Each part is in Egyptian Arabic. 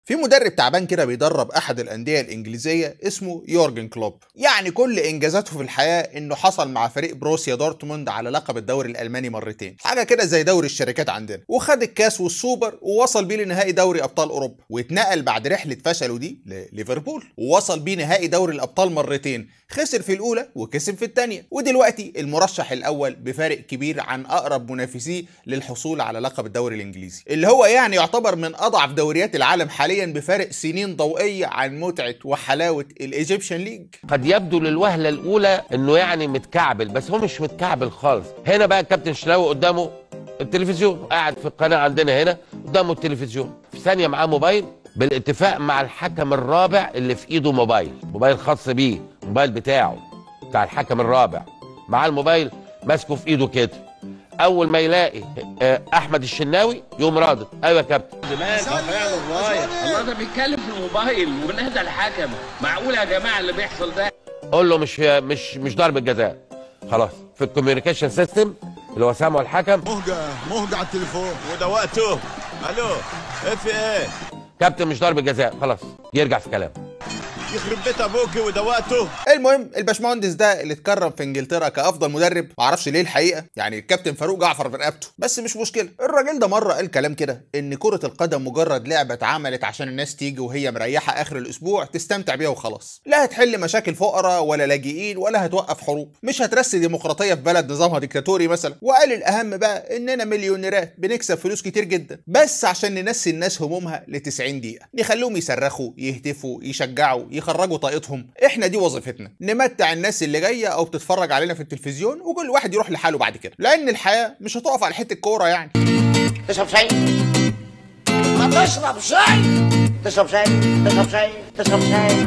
في مدرب تعبان كده بيدرب احد الانديه الانجليزيه اسمه يورجن كلوب يعني كل انجازاته في الحياه انه حصل مع فريق بروسيا دورتموند على لقب الدوري الالماني مرتين حاجه كده زي دوري الشركات عندنا وخد الكاس والسوبر ووصل بيه لنهائي دوري ابطال اوروبا واتنقل بعد رحله فشله دي لليفربول ووصل بيه نهائي دوري الابطال مرتين خسر في الاولى وكسب في الثانيه ودلوقتي المرشح الاول بفارق كبير عن اقرب منافسيه للحصول على لقب الدوري الانجليزي اللي هو يعني يعتبر من اضعف دوريات العالم حاليا بفارق سنين ضوئيه عن متعه وحلاوه الايجيبشن ليج قد يبدو للوهله الاولى انه يعني متكعبل بس هو مش متكعبل خالص هنا بقى الكابتن شناوي قدامه التلفزيون قاعد في القناه عندنا هنا قدامه التلفزيون في ثانيه معاه موبايل بالاتفاق مع الحكم الرابع اللي في ايده موبايل موبايل خاص بيه الموبايل بتاعه بتاع الحكم الرابع معاه الموبايل ماسكه في ايده كده اول ما يلاقي آه، احمد الشناوي يقوم رادد ايوه يا كابتن دماغ فعلا رايح الله ده بيتكلم في الموبايل وبنهدى الحكم معقول يا جماعه اللي بيحصل ده قول له مش مش مش ضربه جزاء خلاص في الكوميونيكيشن سيستم اللي هو سامعه الحكم مهجة مهجة على التليفون وده وقته الو ايه في ايه كابتن مش ضربه جزاء خلاص يرجع في كلامه يخرب بيت ابوكي وده وقته المهم الباشمهندس ده اللي اتكرم في انجلترا كافضل مدرب معرفش ليه الحقيقه يعني الكابتن فاروق جعفر في رقبته بس مش مشكله الراجل ده مره قال كلام كده ان كره القدم مجرد لعبه اتعملت عشان الناس تيجي وهي مريحه اخر الاسبوع تستمتع بيها وخلاص لا هتحل مشاكل فقراء ولا لاجئين ولا هتوقف حروب مش هترسي ديمقراطيه في بلد نظامها ديكتاتوري مثلا وقال الاهم بقى اننا مليونيرات بنكسب فلوس كتير جدا بس عشان ننسي الناس همومها ل 90 دقيقه نخليهم يصرخوا يهتفوا يشجعوا يخرجوا طاقتهم احنا دي وظيفتنا نمتع الناس اللي جايه او بتتفرج علينا في التلفزيون وكل واحد يروح لحاله بعد كده لان الحياه مش هتقف على حته كوره يعني تشرب شاي ما تشرب شاي تشرب شاي تشرب شاي تشرب شاي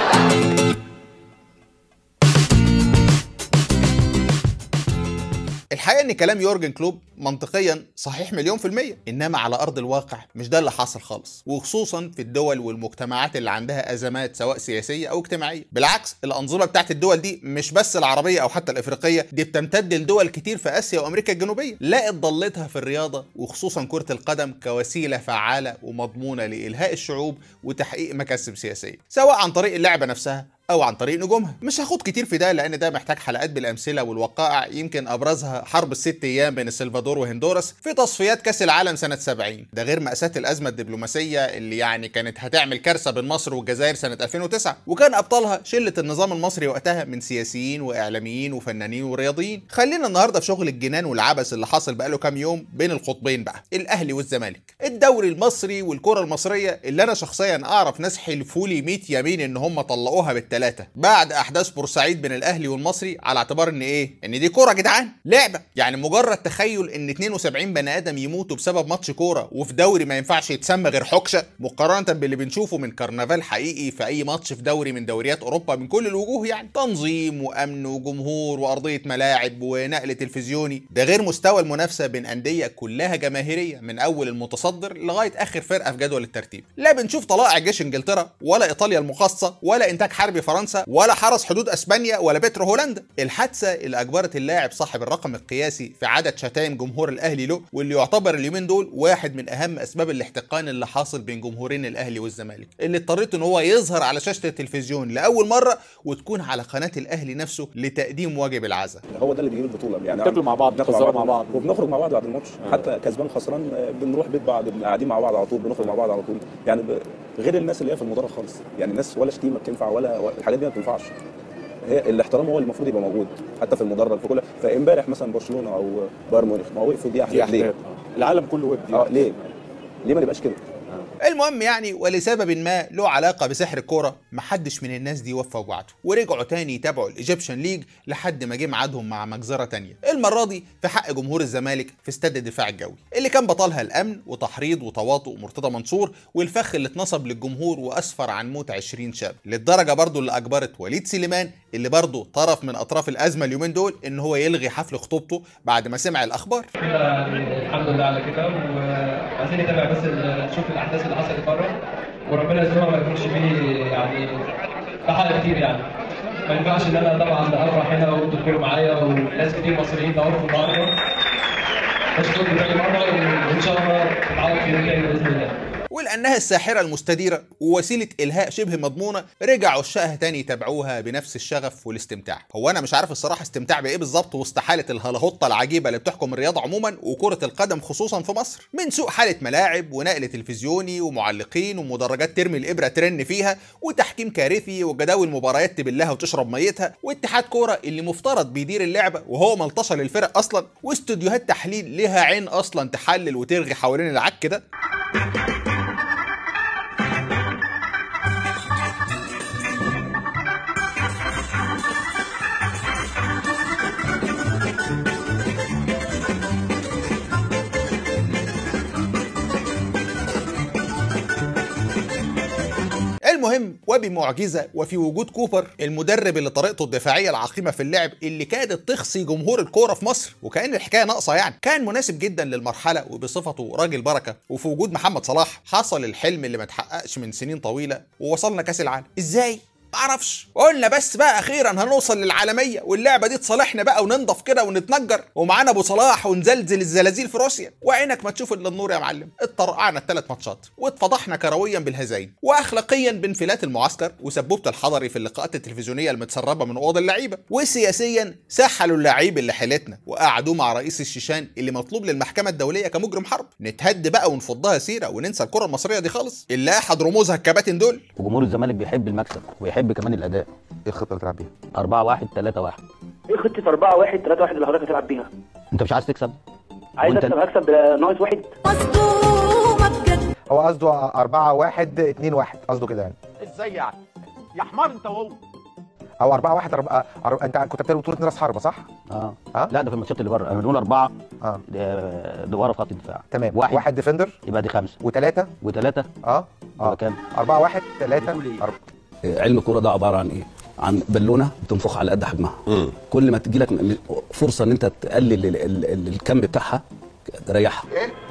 الحقيقه ان كلام يورجن كلوب منطقيا صحيح مليون في المية انما على ارض الواقع مش ده اللي حصل خالص وخصوصا في الدول والمجتمعات اللي عندها ازمات سواء سياسيه او اجتماعيه بالعكس الانظمه بتاعت الدول دي مش بس العربيه او حتى الافريقيه دي بتمتد لدول كتير في اسيا وامريكا الجنوبيه لقت ضلتها في الرياضه وخصوصا كره القدم كوسيله فعاله ومضمونه لالهاء الشعوب وتحقيق مكاسب سياسيه سواء عن طريق اللعبه نفسها او عن طريق نجومها مش هاخد كتير في ده لان ده محتاج حلقات بالامثله والوقائع يمكن ابرزها حرب الست ايام بين السلفادور وهندوراس في تصفيات كاس العالم سنه 70 ده غير ماساه الازمه الدبلوماسيه اللي يعني كانت هتعمل كارثه بين مصر والجزائر سنه 2009 وكان ابطالها شله النظام المصري وقتها من سياسيين واعلاميين وفنانين ورياضيين خلينا النهارده في شغل الجنان والعبث اللي حصل بقاله كام يوم بين القطبين بقى الاهلي والزمالك الدوري المصري والكره المصريه اللي انا شخصيا اعرف ناس حلفوا لي 100 يمين ان هم طلقوها بالثلاثه بعد احداث بورسعيد بين الاهلي والمصري على اعتبار ان ايه ان دي كوره يا جدعان لعبه يعني مجرد تخيل ان 72 بني ادم يموتوا بسبب ماتش كوره وفي دوري ما ينفعش يتسمى غير حكشه مقارنه باللي بنشوفه من كرنفال حقيقي في اي ماتش في دوري من دوريات اوروبا من كل الوجوه يعني تنظيم وامن وجمهور وارضيه ملاعب ونقل تلفزيوني ده غير مستوى المنافسه بين انديه كلها جماهيريه من اول المتصدر لغايه اخر فرقه في جدول الترتيب لا بنشوف طلائع جيش انجلترا ولا ايطاليا المخصصه ولا انتاج حربي فرنسا ولا حرس حدود اسبانيا ولا بترو هولندا الحادثه اللي اجبرت اللاعب صاحب الرقم القياسي في عدد شتايم جمهور الاهلي له واللي يعتبر اليومين دول واحد من اهم اسباب الاحتقان اللي حاصل بين جمهورين الاهلي والزمالك اللي اضطريت ان هو يظهر على شاشه التلفزيون لاول مره وتكون على قناه الاهلي نفسه لتقديم واجب العزاء هو ده اللي بيجيب البطوله يعني بتاكلوا مع بعض بناكل بتهزروا مع بعض وبنخرج مع بعض بعد الماتش حتى كسبان خسران آه، بنروح بيت بعض بن- قاعدين مع بعض على طول بنخرج مع بعض على طول يعني ب... غير الناس اللي هي في المدرج خالص يعني الناس ولا شتيمه بتنفع ولا ولا- الحاجات دي ما بتنفعش هي الاحترام هو اللي المفروض يبقى موجود حتى في المدرج في كل فامبارح مثلا برشلونه او بايرن ميونخ ما وقفوا دي دي احداث ليه؟ احداث العالم كله ودي اه ليه؟ ليه ما نبقاش كده؟ المهم يعني ولسبب ما له علاقه بسحر الكوره محدش من الناس دي وفى وعده ورجعوا تاني يتابعوا الايجيبشن ليج لحد ما جه ميعادهم مع مجزره تانية المره دي في حق جمهور الزمالك في استاد الدفاع الجوي اللي كان بطلها الامن وتحريض وتواطؤ مرتضى منصور والفخ اللي اتنصب للجمهور واسفر عن موت 20 شاب للدرجه برضو اللي اجبرت وليد سليمان اللي برضو طرف من اطراف الازمه اليومين دول ان هو يلغي حفل خطوبته بعد ما سمع الاخبار كده يعني الحمد لله على كده وعايزين نتابع بس ال- نشوف الاحداث اللي حصلت بره وربنا يسترها ما يكونش فيه يعني بحالة كتير يعني ما ينفعش ان انا طبعا افرح هنا وانتوا تكونوا معايا وناس كتير مصريين دوروا النهارده مش تقول تاني مره وان شاء الله تتعوض في يوم تاني باذن الله وكانها الساحره المستديره ووسيله الهاء شبه مضمونه رجعوا عشاقها تاني يتابعوها بنفس الشغف والاستمتاع هو انا مش عارف الصراحه استمتاع بايه بالظبط وسط حاله الهلهطه العجيبه اللي بتحكم الرياضه عموما وكره القدم خصوصا في مصر من سوء حاله ملاعب ونقل تلفزيوني ومعلقين ومدرجات ترمي الابره ترن فيها وتحكيم كارثي وجداول مباريات تبلها وتشرب ميتها واتحاد كوره اللي مفترض بيدير اللعبه وهو ملطشه للفرق اصلا واستوديوهات تحليل ليها عين اصلا تحلل وترغي حوالين العك ده المهم وبمعجزه وفي وجود كوبر المدرب اللي طريقته الدفاعيه العقيمه في اللعب اللي كادت تخصي جمهور الكوره في مصر وكان الحكايه ناقصه يعني كان مناسب جدا للمرحله وبصفته راجل بركه وفي وجود محمد صلاح حصل الحلم اللي ما اتحققش من سنين طويله ووصلنا كاس العالم ازاي معرفش قلنا بس بقى اخيرا هنوصل للعالميه واللعبه دي تصالحنا بقى وننضف كده ونتنجر ومعانا ابو صلاح ونزلزل الزلازل في روسيا وعينك ما تشوف الا النور يا معلم اتطرقعنا الثلاث ماتشات واتفضحنا كرويا بالهزايم واخلاقيا بانفلات المعسكر وسبوبه الحضري في اللقاءات التلفزيونيه المتسربه من اوض اللعيبه وسياسيا سحلوا اللعيب اللي حيلتنا وقعدوه مع رئيس الشيشان اللي مطلوب للمحكمه الدوليه كمجرم حرب نتهد بقى ونفضها سيره وننسى الكره المصريه دي خالص اللي احد رموزها الكباتن دول وجمهور الزمالك بيحب المكسب ويحب كمان الاداء ايه الخطه اللي بتلعب بيها 4 1 3 1 ايه خطه 4 1 3 1 اللي حضرتك هتلعب بيها انت مش عايز تكسب عايز وانت- اكسب هكسب ناقص واحد هو قصده 4 1 2 1 قصده كده يعني ازاي يعني يا حمار انت وهو او 4 1 4 انت كنت بتلعب بطوله راس حربه صح؟ اه ها؟ لا ده في الماتشات اللي بره انا بنقول اربعه اه ده ده ورا في خط الدفاع تمام واحد واحد ديفندر يبقى دي خمسه وثلاثه وثلاثه اه يبقى اه كام؟ 4 1 3 علم الكوره ده عباره عن ايه؟ عن بالونه بتنفخ على قد حجمها كل ما تجي لك فرصه ان انت تقلل ال- ال- ال- الكم بتاعها تريحها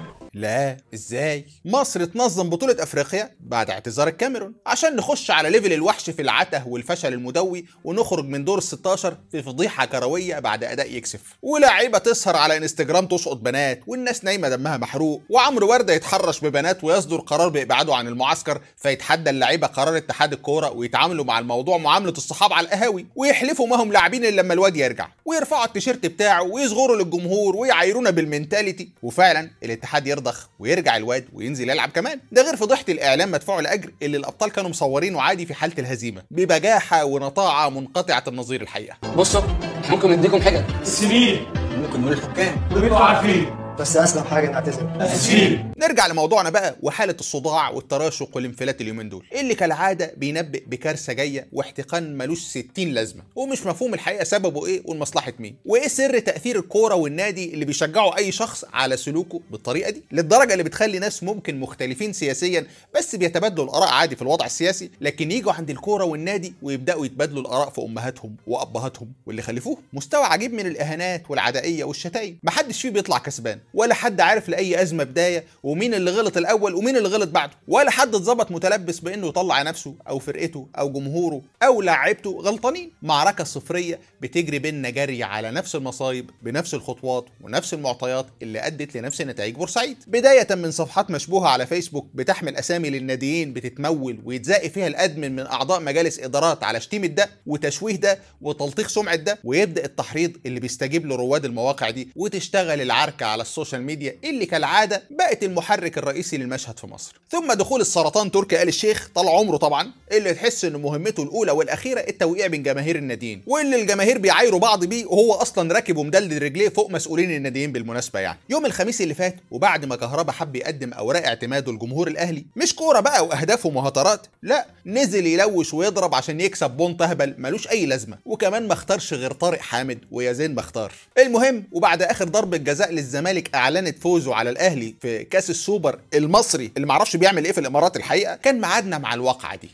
لا ازاي مصر تنظم بطولة افريقيا بعد اعتذار الكاميرون عشان نخش على ليفل الوحش في العته والفشل المدوي ونخرج من دور ال 16 في فضيحة كروية بعد اداء يكسف ولاعيبة تسهر على انستجرام تشقط بنات والناس نايمة دمها محروق وعمرو وردة يتحرش ببنات ويصدر قرار بابعاده عن المعسكر فيتحدى اللعيبة قرار اتحاد الكورة ويتعاملوا مع الموضوع معاملة الصحاب على القهاوي ويحلفوا ما هم لاعبين الا لما الواد يرجع ويرفعوا التيشيرت بتاعه ويصغروا للجمهور ويعايرونا بالمنتاليتي وفعلا الاتحاد يرضخ ويرجع الواد وينزل يلعب كمان ده غير فضيحه الاعلام مدفوع الاجر اللي الابطال كانوا مصورينه عادي في حاله الهزيمه ببجاحه ونطاعه منقطعه النظير الحقيقه بصوا ممكن نديكم حاجه السنين ممكن نقول الحكام وبيبقوا عارفين بس اسلم حاجه نعتذر اسفين نرجع لموضوعنا بقى وحاله الصداع والتراشق والانفلات اليومين دول اللي كالعاده بينبئ بكارثه جايه واحتقان ملوش 60 لازمه ومش مفهوم الحقيقه سببه ايه ولمصلحه مين وايه سر تاثير الكوره والنادي اللي بيشجعوا اي شخص على سلوكه بالطريقه دي للدرجه اللي بتخلي ناس ممكن مختلفين سياسيا بس بيتبادلوا الاراء عادي في الوضع السياسي لكن يجوا عند الكوره والنادي ويبداوا يتبادلوا الاراء في امهاتهم وابهاتهم واللي خلفوهم مستوى عجيب من الاهانات والعدائيه والشتايم محدش فيه بيطلع كسبان ولا حد عارف لاي ازمه بدايه ومين اللي غلط الاول ومين اللي غلط بعده ولا حد اتظبط متلبس بانه يطلع نفسه او فرقته او جمهوره او لاعيبته غلطانين معركه صفريه بتجري بيننا جري على نفس المصايب بنفس الخطوات ونفس المعطيات اللي ادت لنفس نتائج بورسعيد بدايه من صفحات مشبوهه على فيسبوك بتحمل اسامي للناديين بتتمول ويتزاقي فيها الادمن من اعضاء مجالس ادارات على شتيمه ده وتشويه ده وتلطيخ سمعه ده ويبدا التحريض اللي بيستجيب له رواد المواقع دي وتشتغل العركه على السوشيال ميديا اللي كالعاده بقت المحرك الرئيسي للمشهد في مصر ثم دخول السرطان تركي آل الشيخ طال عمره طبعا اللي تحس ان مهمته الاولى والاخيره التوقيع بين جماهير الناديين واللي الجماهير بيعايروا بعض بيه وهو اصلا راكب ومدلدل رجليه فوق مسؤولين الناديين بالمناسبه يعني يوم الخميس اللي فات وبعد ما كهربا حب يقدم اوراق اعتماده لجمهور الاهلي مش كوره بقى واهداف ومهاترات لا نزل يلوش ويضرب عشان يكسب بونت اهبل ملوش اي لازمه وكمان ما اختارش غير طارق حامد ويا زين ما اختار المهم وبعد اخر ضربه جزاء للزمالك اعلنت فوزه على الاهلي في كاس السوبر المصري اللي معرفش بيعمل ايه في الامارات الحقيقه كان ميعادنا مع الواقعه دي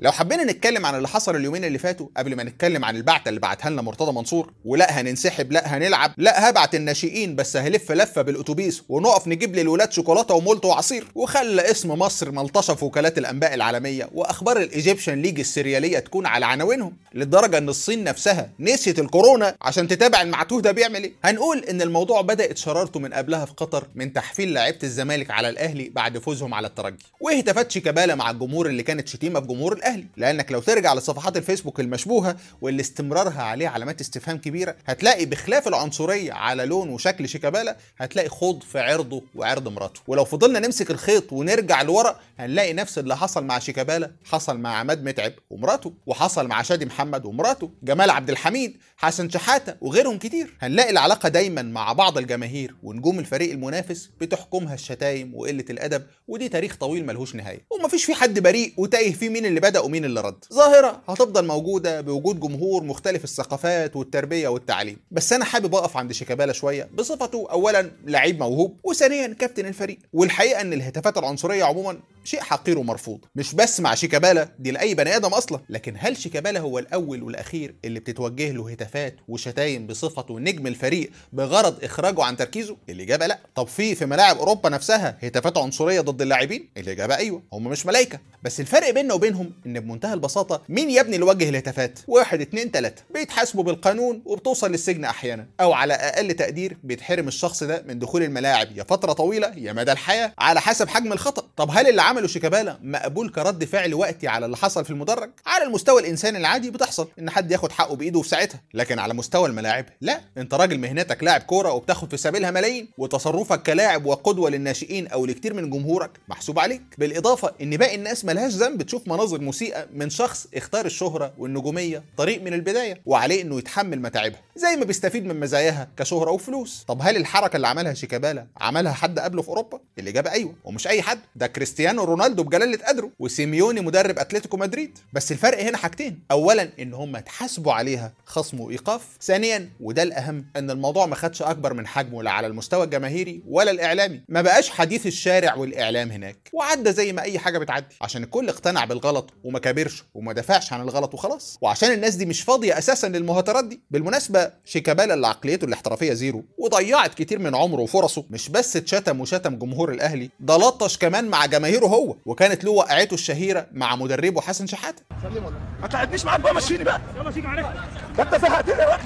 لو حبينا نتكلم عن اللي حصل اليومين اللي فاتوا قبل ما نتكلم عن البعثه اللي بعتها لنا مرتضى منصور ولا هننسحب لا هنلعب لا هبعت الناشئين بس هلف لفه بالاتوبيس ونقف نجيب للولاد شوكولاته ومولت وعصير وخلى اسم مصر ملطشه في وكالات الانباء العالميه واخبار الايجيبشن ليج السرياليه تكون على عناوينهم للدرجه ان الصين نفسها نسيت الكورونا عشان تتابع المعتوه ده بيعمل ايه هنقول ان الموضوع بدات شرارته من قبلها في قطر من تحفيل لعيبه الزمالك على الاهلي بعد فوزهم على الترجي وهتافات شيكابالا مع الجمهور اللي كانت شتيمه في جمهور الاهلي لانك لو ترجع لصفحات الفيسبوك المشبوهه واللي استمرارها عليه علامات استفهام كبيره هتلاقي بخلاف العنصريه على لون وشكل شيكابالا هتلاقي خوض في عرضه وعرض مراته ولو فضلنا نمسك الخيط ونرجع لورا هنلاقي نفس اللي حصل مع شيكابالا حصل مع عماد متعب ومراته وحصل مع شادي محمد ومراته جمال عبد الحميد حسن شحاته وغيرهم كتير هنلاقي العلاقه دايما مع بعض الجماهير ونجوم الفريق المنافس بتحكمها الشتايم وقله الادب ودي تاريخ طويل ملهوش نهايه ومفيش في حد بريء وتايه فيه مين اللي بدا ومين اللي رد ظاهره هتفضل موجوده بوجود جمهور مختلف الثقافات والتربيه والتعليم بس انا حابب اقف عند شيكابالا شويه بصفته اولا لعيب موهوب وثانيا كابتن الفريق والحقيقه ان الهتافات العنصريه عموما شيء حقير ومرفوض مش بس مع شيكابالا دي لاي بني ادم اصلا لكن هل شيكابالا هو الاول والاخير اللي بتتوجه له هتافات وشتايم بصفته نجم الفريق بغرض اخراجه عن تركيزه الاجابه لا طب في في ملاعب اوروبا نفسها هتافات عنصريه ضد اللاعبين الاجابه ايوه هم مش ملايكه بس الفرق بيننا وبينهم ان بمنتهى البساطه مين يا ابني اللي وجه الهتافات واحد اتنين تلاته بيتحاسبوا بالقانون وبتوصل للسجن احيانا او على اقل تقدير بيتحرم الشخص ده من دخول الملاعب يا فتره طويله يا مدى الحياه على حسب حجم الخطا طب هل اللي عمله شيكابالا مقبول كرد فعل وقتي على اللي حصل في المدرج على المستوى الانساني العادي بتحصل ان حد ياخد حقه بايده في ساعتها لكن على مستوى الملاعب لا انت راجل مهنتك لاعب كوره وبتاخد في سبيلها ملايين وتصرفك كلاعب وقدوه للناشئين او لكتير من جمهورك محسوب عليك بالاضافه ان باقي الناس ملهاش ذنب تشوف مناظر مسيئه من شخص اختار الشهره والنجوميه طريق من البدايه وعليه انه يتحمل متاعبها زي ما بيستفيد من مزاياها كشهره وفلوس طب هل الحركه اللي عملها شيكابالا عملها حد قبله في اوروبا الاجابه ايوه ومش اي حد ده كريستيانو رونالدو بجلاله قدره وسيميوني مدرب اتلتيكو مدريد بس الفرق هنا حاجتين اولا ان هم اتحاسبوا عليها خصم وايقاف ثانيا وده الاهم ان الموضوع ما خدش اكبر من حجمه لا على المستوى الجماهيري ولا الاعلامي ما بقاش حديث الشارع والاعلام هناك وعدى زي ما اي حاجه بتعدي عشان الكل اقتنع بالغلط وما كبرش وما دافعش عن الغلط وخلاص وعشان الناس دي مش فاضيه اساسا للمهاترات دي بالمناسبه شيكابالا اللي عقليته الاحترافيه زيرو وضيعت كتير من عمره وفرصه مش بس اتشتم وشتم جمهور الاهلي ده لطش كمان مع جماهيره هو وكانت له وقعته الشهيره مع مدربه حسن شحاته ما تلعبنيش معاك بقى مشيني بقى يلا سيب عليك ده انت زهقتني بقى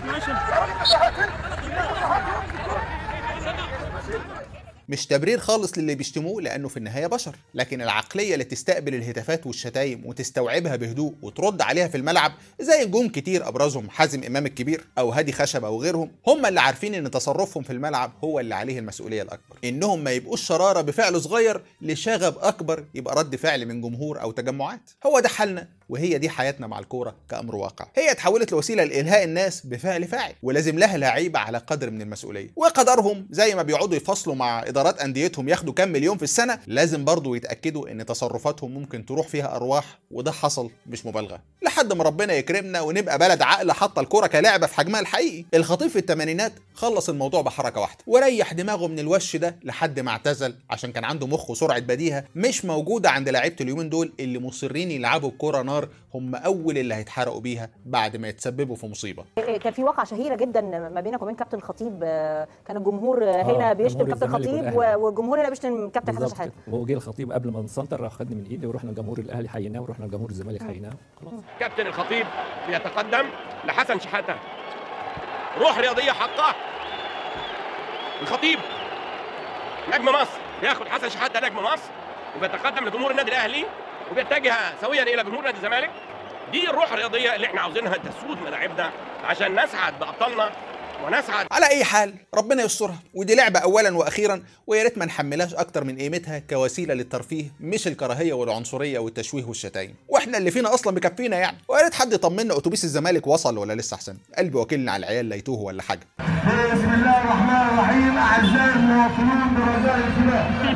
مش تبرير خالص للي بيشتموه لانه في النهايه بشر لكن العقليه اللي تستقبل الهتافات والشتايم وتستوعبها بهدوء وترد عليها في الملعب زي نجوم كتير ابرزهم حازم امام الكبير او هادي خشب او غيرهم هم اللي عارفين ان تصرفهم في الملعب هو اللي عليه المسؤوليه الاكبر انهم ما يبقوش شراره بفعل صغير لشغب اكبر يبقى رد فعل من جمهور او تجمعات هو ده حالنا وهي دي حياتنا مع الكوره كامر واقع هي اتحولت لوسيله لالهاء الناس بفعل فاعل ولازم لها لعيبه على قدر من المسؤوليه وقدرهم زي ما بيقعدوا يفصلوا مع ادارات انديتهم ياخدوا كام مليون في السنه لازم برضه يتاكدوا ان تصرفاتهم ممكن تروح فيها ارواح وده حصل مش مبالغه لحد ما ربنا يكرمنا ونبقى بلد عقل حاطه الكوره كلعبه في حجمها الحقيقي الخطيب في الثمانينات خلص الموضوع بحركه واحده وريح دماغه من الوش ده لحد ما اعتزل عشان كان عنده مخ وسرعه بديهه مش موجوده عند لعيبه اليومين دول اللي مصرين يلعبوا الكوره نار هم اول اللي هيتحرقوا بيها بعد ما يتسببوا في مصيبه كان في واقعه شهيره جدا ما بينك وبين كابتن الخطيب آه، كان الجمهور هنا آه، بيشتم جمهور كابتن الزمالك الخطيب والأهلي. و- والجمهور هنا بيشتم كابتن حسن بالظبط شحاته كده. وهو جه الخطيب قبل ما نسنتر راح خدني من ايدي ورحنا لجمهور الاهلي حييناه ورحنا لجمهور الزمالك حييناه خلاص كابتن الخطيب بيتقدم لحسن شحاته روح رياضيه حقها الخطيب نجم مصر بياخد حسن شحاته نجم مصر وبيتقدم لجمهور النادي الاهلي وبيتجه سويا الى جمهور نادي الزمالك دي الروح الرياضيه اللي احنا عاوزينها تسود ملاعبنا عشان نسعد بابطالنا ونسعد على اي حال ربنا يسترها ودي لعبه اولا واخيرا ويا ريت ما نحملهاش اكتر من قيمتها كوسيله للترفيه مش الكراهيه والعنصريه والتشويه والشتايم واحنا اللي فينا اصلا مكفينا يعني ويا ريت حد يطمنا اتوبيس الزمالك وصل ولا لسه احسن قلبي وكيلنا على العيال لا يتوه ولا حاجه بسم الله الرحمن الرحيم اعزائي المواطنون برجاء الانتباه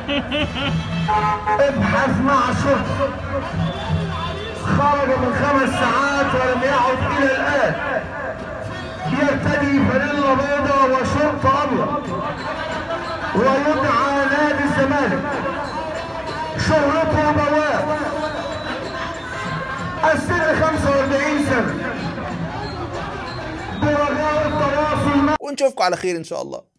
ابحث مع الشرطه خرج من خمس ساعات ولم يعد الى الان يرتدي فانيلا بيضاء وشرط ابيض ويدعى نادي الزمالك شهرته بواب السن 45 سنة برجاء التواصل مع ونشوفكم على خير ان شاء الله